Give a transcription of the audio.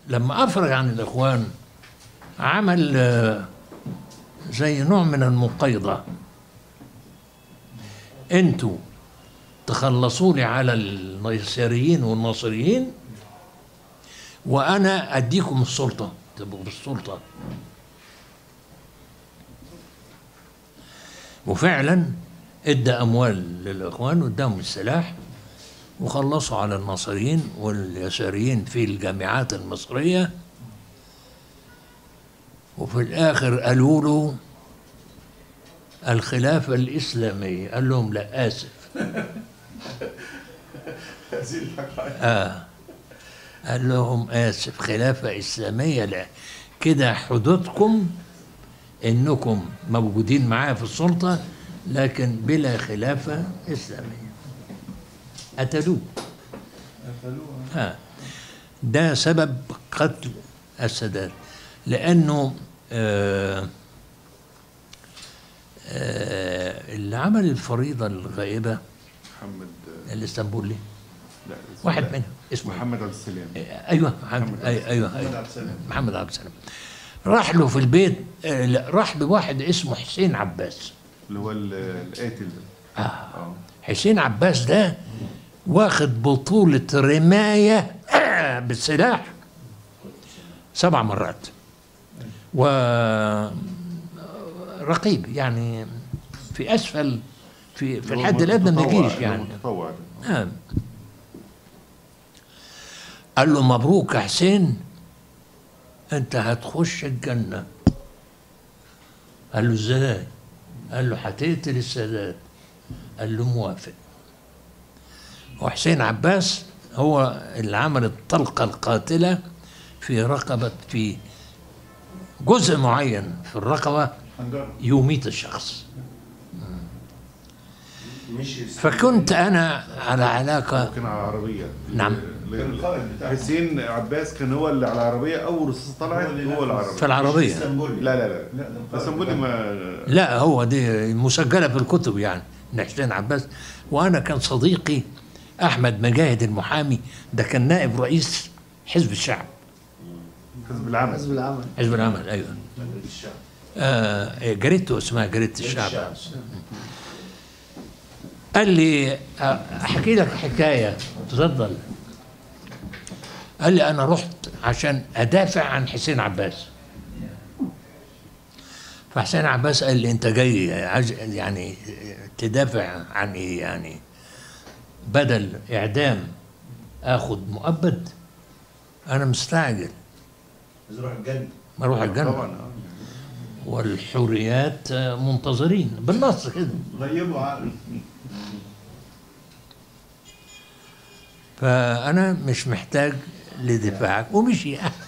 لما افرج عن الاخوان عمل آه، زي نوع من المقايضه انتوا تخلصوا لي على اليساريين والناصريين وانا اديكم السلطه تبقوا بالسلطه وفعلا ادى اموال للاخوان واداهم السلاح وخلصوا على الناصريين واليساريين في الجامعات المصريه وفي الاخر قالوا له الخلافه الاسلاميه قال لهم لا اسف آه. قال لهم آسف خلافة إسلامية لا كده حدودكم إنكم موجودين معايا في السلطة لكن بلا خلافة إسلامية قتلوه آه. ده سبب قتل السادات لأنه آه آه اللي عمل الفريضة الغائبة محمد الاسطنبولي لا واحد منهم اسمه محمد عبد السلام ايوه محمد ايوه ايوه, أيوة. محمد عبد السلام راح له في البيت آه، لا، راح لواحد اسمه حسين عباس اللي هو ال- القاتل ده آه. اه حسين عباس ده واخد بطولة رماية بالسلاح سبع مرات و رقيب يعني في اسفل في في اللي هو الحد الادنى من متطوع- الجيش اللي هو يعني متطوع ده. نعم قال له مبروك يا حسين انت هتخش الجنة قال له ازاي قال له هتقتل السادات قال له موافق وحسين عباس هو اللي عمل الطلقة القاتلة في رقبة في جزء معين في الرقبة يميت الشخص مش فكنت أنا على علاقة كان على العربية نعم. ل- كان القائد بتاعه. حسين عباس كان هو اللي على العربية أول رصاصة طلعت هو اللي هو نفذ. العربية في العربية اسطنبولي. لا لا لا، لا ده القائد اسطنبولي ما لا هو دي مسجلة في الكتب يعني إن حسين عباس وأنا كان صديقي أحمد مجاهد المحامي ده كان نائب رئيس حزب الشعب حزب العمل حزب العمل حزب العمل أيوه الشعب آه جريدته اسمها جريدة الشعب الشعب. قال لي آه، احكي لك حكايه تفضل قال لي انا رحت عشان ادافع عن حسين عباس فحسين عباس قال لي انت جاي عايز يعني تدافع عن ايه يعني بدل اعدام اخد مؤبد انا مستعجل عايز يروح الجنة ما اروح الجنه طبعا آه. والحوريات آه، منتظرين بالنص كده غيبوا عقله فأنا مش محتاج لدفاعك ومشي